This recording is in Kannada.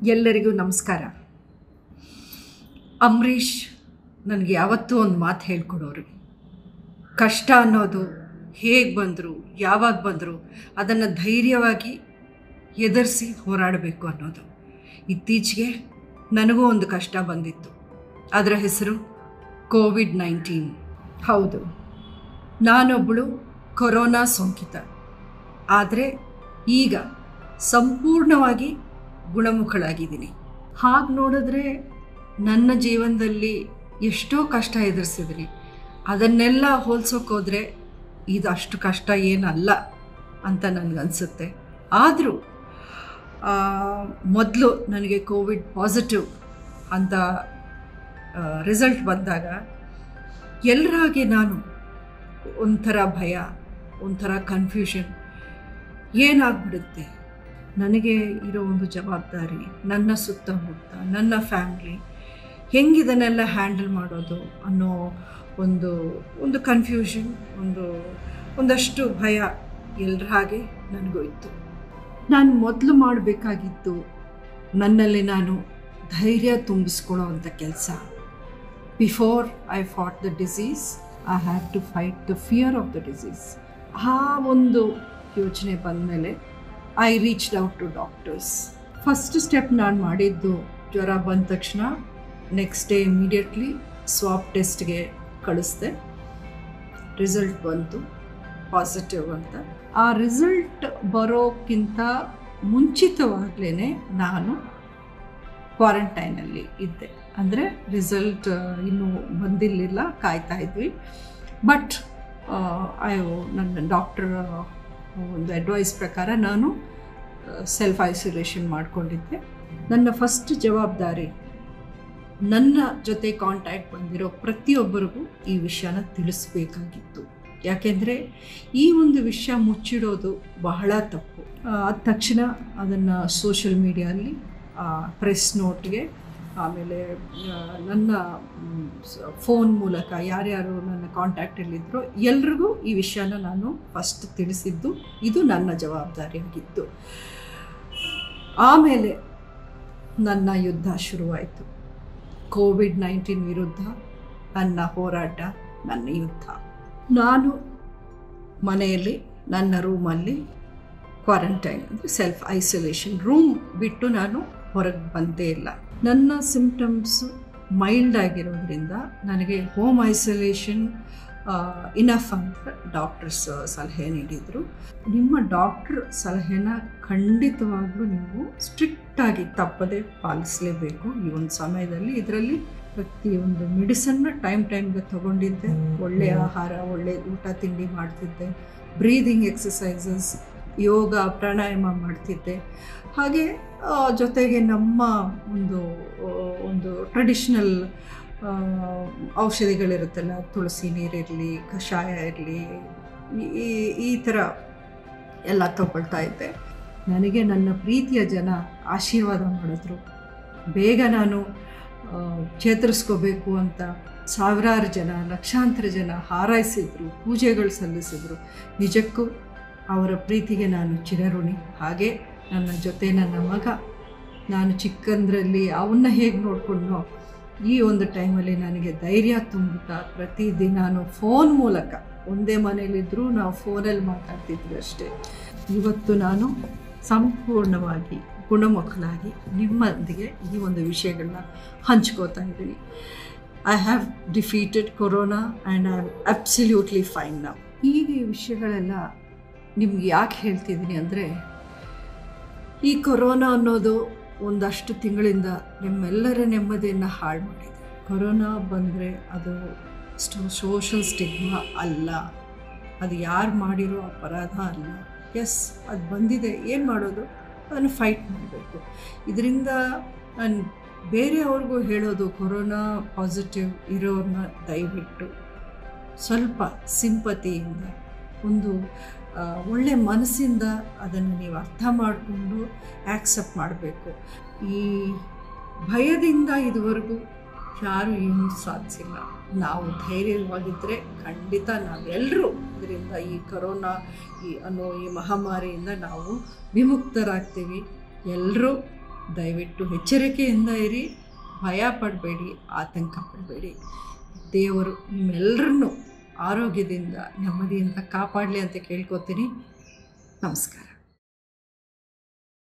ಎಲ್ಲರಿಗೂ ನಮಸ್ಕಾರ ಅಂಬರೀಷ್ ನನಗೆ ಯಾವತ್ತೂ ಒಂದು ಮಾತು ಹೇಳ್ಕೊಡೋರು ಕಷ್ಟ ಅನ್ನೋದು ಹೇಗೆ ಬಂದರು ಯಾವಾಗ ಬಂದರು ಅದನ್ನು ಧೈರ್ಯವಾಗಿ ಎದುರಿಸಿ ಹೋರಾಡಬೇಕು ಅನ್ನೋದು ಇತ್ತೀಚೆಗೆ ನನಗೂ ಒಂದು ಕಷ್ಟ ಬಂದಿತ್ತು ಅದರ ಹೆಸರು ಕೋವಿಡ್ ನೈನ್ಟೀನ್ ಹೌದು ನಾನೊಬ್ಬಳು ಕೊರೋನಾ ಸೋಂಕಿತ ಆದರೆ ಈಗ ಸಂಪೂರ್ಣವಾಗಿ ಗುಣಮುಖಳಾಗಿದ್ದೀನಿ ಹಾಗೆ ನೋಡಿದ್ರೆ ನನ್ನ ಜೀವನದಲ್ಲಿ ಎಷ್ಟೋ ಕಷ್ಟ ಎದುರಿಸಿದ್ದೀನಿ ಅದನ್ನೆಲ್ಲ ಹೋಲ್ಸೋಕೋದ್ರೆ ಇದು ಅಷ್ಟು ಕಷ್ಟ ಏನಲ್ಲ ಅಂತ ನನಗನ್ಸುತ್ತೆ ಆದರೂ ಮೊದಲು ನನಗೆ ಕೋವಿಡ್ ಪಾಸಿಟಿವ್ ಅಂತ ರಿಸಲ್ಟ್ ಬಂದಾಗ ಎಲ್ಲರಾಗಿ ನಾನು ಒಂಥರ ಭಯ ಒಂಥರ ಕನ್ಫ್ಯೂಷನ್ ಏನಾಗ್ಬಿಡುತ್ತೆ ನನಗೆ ಇರೋ ಒಂದು ಜವಾಬ್ದಾರಿ ನನ್ನ ಸುತ್ತಮುತ್ತ ನನ್ನ ಫ್ಯಾಮ್ಲಿ ಹೆಂಗಿದನ್ನೆಲ್ಲ ಹ್ಯಾಂಡಲ್ ಮಾಡೋದು ಅನ್ನೋ ಒಂದು ಒಂದು ಕನ್ಫ್ಯೂಷನ್ ಒಂದು ಒಂದಷ್ಟು ಭಯ ಎಲ್ಲರ ಹಾಗೆ ನನಗೂ ಇತ್ತು ನಾನು ಮೊದಲು ಮಾಡಬೇಕಾಗಿತ್ತು ನನ್ನಲ್ಲಿ ನಾನು ಧೈರ್ಯ ತುಂಬಿಸ್ಕೊಳ್ಳೋ ಅಂಥ ಕೆಲಸ before I fought the disease I have to fight the fear of the disease ಆ ಒಂದು ಯೋಚನೆ ಬಂದಮೇಲೆ I reach out to doctors first step ನಾನು ಮಾಡಿದ್ದು ಜ್ವರ ಬಂದ ತಕ್ಷಣ ನೆಕ್ಸ್ಟ್ ಡೇ ಇಮಿಡಿಯೇಟ್ಲಿ ಸ್ವಾಪ್ ಟೆಸ್ಟ್ಗೆ ಕಳಿಸ್ದೆ ರಿಸಲ್ಟ್ ಬಂತು ಪಾಸಿಟಿವ್ ಅಂತ ಆ ರಿಸಲ್ಟ್ ಬರೋಕ್ಕಿಂತ ಮುಂಚಿತವಾಗಲೇ ನಾನು ಕ್ವಾರಂಟೈನಲ್ಲಿ ಇದ್ದೆ ಅಂದರೆ ರಿಸಲ್ಟ್ ಇನ್ನೂ ಬಂದಿರಲಿಲ್ಲ ಕಾಯ್ತಾ ಇದ್ವಿ ಬಟ್ ಐ ನನ್ನ ಡಾಕ್ಟರ್ ಒಂದು ಅಡ್ವೈಸ್ ಪ್ರಕಾರ ನಾನು ಸೆಲ್ಫ್ ಐಸೋಲೇಷನ್ ಮಾಡಿಕೊಂಡಿದ್ದೆ ನನ್ನ ಫಸ್ಟ್ ಜವಾಬ್ದಾರಿ ನನ್ನ ಜೊತೆ ಕಾಂಟ್ಯಾಕ್ಟ್ ಬಂದಿರೋ ಪ್ರತಿಯೊಬ್ಬರಿಗೂ ಈ ವಿಷಯನ ತಿಳಿಸ್ಬೇಕಾಗಿತ್ತು ಯಾಕೆಂದರೆ ಈ ಒಂದು ವಿಷಯ ಮುಚ್ಚಿಡೋದು ಬಹಳ ತಪ್ಪು ಆದ ತಕ್ಷಣ ಅದನ್ನು ಸೋಷಿಯಲ್ ಮೀಡಿಯಲ್ಲಿ ಪ್ರೆಸ್ ನೋಟ್ಗೆ ಆಮೇಲೆ ನನ್ನ ಫೋನ್ ಮೂಲಕ ಯಾರ್ಯಾರು ನನ್ನ ಕಾಂಟ್ಯಾಕ್ಟಲ್ಲಿದ್ದರೋ ಎಲ್ರಿಗೂ ಈ ವಿಷಯನ ನಾನು ಫಸ್ಟ್ ತಿಳಿಸಿದ್ದು ಇದು ನನ್ನ ಜವಾಬ್ದಾರಿಯಾಗಿತ್ತು ಆಮೇಲೆ ನನ್ನ ಯುದ್ಧ ಶುರುವಾಯಿತು ಕೋವಿಡ್ ನೈನ್ಟೀನ್ ವಿರುದ್ಧ ನನ್ನ ಹೋರಾಟ ನನ್ನ ಯುದ್ಧ ನಾನು ಮನೆಯಲ್ಲಿ ನನ್ನ ರೂಮಲ್ಲಿ ಕ್ವಾರಂಟೈನ್ ಅಂದರೆ ಸೆಲ್ಫ್ ಐಸೋಲೇಷನ್ ರೂಮ್ ಬಿಟ್ಟು ನಾನು ಹೊರಗೆ ಬಂದೇ ಇಲ್ಲ ನನ್ನ ಸಿಂಪ್ಟಮ್ಸು ಮೈಲ್ಡ್ ಆಗಿರೋದ್ರಿಂದ ನನಗೆ ಹೋಮ್ ಐಸೋಲೇಷನ್ ಇನಫ್ ಅಂತ ಡಾಕ್ಟರ್ಸ್ ಸಲಹೆ ನೀಡಿದರು ನಿಮ್ಮ ಡಾಕ್ಟ್ರ್ ಸಲಹೆನ ಖಂಡಿತವಾಗ್ಲೂ ನೀವು ಸ್ಟ್ರಿಕ್ಟಾಗಿ ತಪ್ಪದೆ ಪಾಲಿಸಲೇಬೇಕು ಈ ಒಂದು ಸಮಯದಲ್ಲಿ ಇದರಲ್ಲಿ ಪ್ರತಿಯೊಂದು ಮೆಡಿಸನ್ನ ಟೈಮ್ ಟೈಮ್ಗೆ ತಗೊಂಡಿದ್ದೆ ಒಳ್ಳೆಯ ಆಹಾರ ಒಳ್ಳೆ ಊಟ ತಿಂಡಿ ಮಾಡ್ತಿದ್ದೆ ಬ್ರೀದಿಂಗ್ ಎಕ್ಸಸೈಸಸ್ ಯೋಗ ಪ್ರಾಣಾಯಾಮ ಮಾಡ್ತಿದ್ದೆ ಹಾಗೆ ಜೊತೆಗೆ ನಮ್ಮ ಒಂದು ಒಂದು ಟ್ರೆಡಿಷ್ನಲ್ ಔಷಧಿಗಳಿರುತ್ತಲ್ಲ ತುಳಸಿ ನೀರಿರಲಿ ಕಷಾಯ ಇರಲಿ ಈ ಈ ಥರ ಎಲ್ಲ ತಗೊಳ್ತಾ ಇದ್ದೆ ನನಗೆ ನನ್ನ ಪ್ರೀತಿಯ ಜನ ಆಶೀರ್ವಾದ ಮಾಡಿದ್ರು ಬೇಗ ನಾನು ಚೇತರಿಸ್ಕೋಬೇಕು ಅಂತ ಸಾವಿರಾರು ಜನ ಲಕ್ಷಾಂತರ ಜನ ಹಾರೈಸಿದ್ರು ಪೂಜೆಗಳು ಸಲ್ಲಿಸಿದ್ರು ನಿಜಕ್ಕೂ ಅವರ ಪ್ರೀತಿಗೆ ನಾನು ಚಿರಋಣಿ ಹಾಗೆ ನನ್ನ ಜೊತೆ ನನ್ನ ಮಗ ನಾನು ಚಿಕ್ಕಂದ್ರಲ್ಲಿ ಅವನ್ನ ಹೇಗೆ ನೋಡಿಕೊಂಡ್ನೋ ಈ ಒಂದು ಟೈಮಲ್ಲಿ ನನಗೆ ಧೈರ್ಯ ತುಂಬುತ್ತಾ ಪ್ರತಿದಿನಾನು ಫೋನ್ ಮೂಲಕ ಒಂದೇ ಮನೇಲಿದ್ದರೂ ನಾವು ಫೋನಲ್ಲಿ ಮಾತಾಡ್ತಿದ್ವಿ ಅಷ್ಟೇ ಇವತ್ತು ನಾನು ಸಂಪೂರ್ಣವಾಗಿ ಗುಣಮುಖಲಾಗಿ ನಿಮ್ಮೊಂದಿಗೆ ಈ ಒಂದು ವಿಷಯಗಳನ್ನ ಹಂಚ್ಕೋತಾ ಇದ್ದೀನಿ I have defeated corona and I am absolutely fine ನಾವು ಈಗ ಈ ವಿಷಯಗಳೆಲ್ಲ ನಿಮ್ಗೆ ಯಾಕೆ ಹೇಳ್ತಿದ್ದೀನಿ ಅಂದರೆ ಈ ಕೊರೋನಾ ಅನ್ನೋದು ಒಂದಷ್ಟು ತಿಂಗಳಿಂದ ನಿಮ್ಮೆಲ್ಲರ ನೆಮ್ಮದಿಯನ್ನು ಹಾಳು ಮಾಡಿದೆ ಕೊರೋನಾ ಬಂದರೆ ಅದು ಸ್ಟೋ ಸೋಷಲ್ ಸ್ಟಿಗ್ಮಾ ಅಲ್ಲ ಅದು ಯಾರು ಮಾಡಿರೋ ಅಪರಾಧ ಅಲ್ಲ ಎಸ್ ಅದು ಬಂದಿದೆ ಏನು ಮಾಡೋದು ಅದನ್ನು ಫೈಟ್ ಮಾಡಬೇಕು ಇದರಿಂದ ನಾನು ಬೇರೆಯವ್ರಿಗೂ ಹೇಳೋದು ಕೊರೋನಾ ಪಾಸಿಟಿವ್ ಇರೋರನ್ನ ದಯವಿಟ್ಟು ಸ್ವಲ್ಪ ಸಿಂಪತಿಯಿಂದ ಒಂದು ಒಳ್ಳೆ ಮನಸ್ಸಿಂದ ಅದನ್ನು ನೀವು ಅರ್ಥ ಮಾಡಿಕೊಂಡು ಆ್ಯಕ್ಸೆಪ್ಟ್ ಮಾಡಬೇಕು ಈ ಭಯದಿಂದ ಇದುವರೆಗೂ ಯಾರೂ ಏನೂ ಸಾಧಿಸಿಲ್ಲ ನಾವು ಧೈರ್ಯವಾಗಿದ್ದರೆ ಖಂಡಿತ ನಾವೆಲ್ಲರೂ ಇದರಿಂದ ಈ ಕರೋನಾ ಈ ಅನ್ನೋ ಈ ಮಹಾಮಾರಿಯಿಂದ ನಾವು ವಿಮುಕ್ತರಾಗ್ತೀವಿ ಎಲ್ಲರೂ ದಯವಿಟ್ಟು ಎಚ್ಚರಿಕೆಯಿಂದ ಇರಿ ಭಯ ಪಡಬೇಡಿ ಆತಂಕ ಪಡಬೇಡಿ ದೇವರು ನಿಮ್ಮೆಲ್ಲರನ್ನೂ ಆರೋಗ್ಯದಿಂದ ನೆಮ್ಮದಿಯಿಂದ ಕಾಪಾಡಲಿ ಅಂತ ಕೇಳ್ಕೊತೀನಿ ನಮಸ್ಕಾರ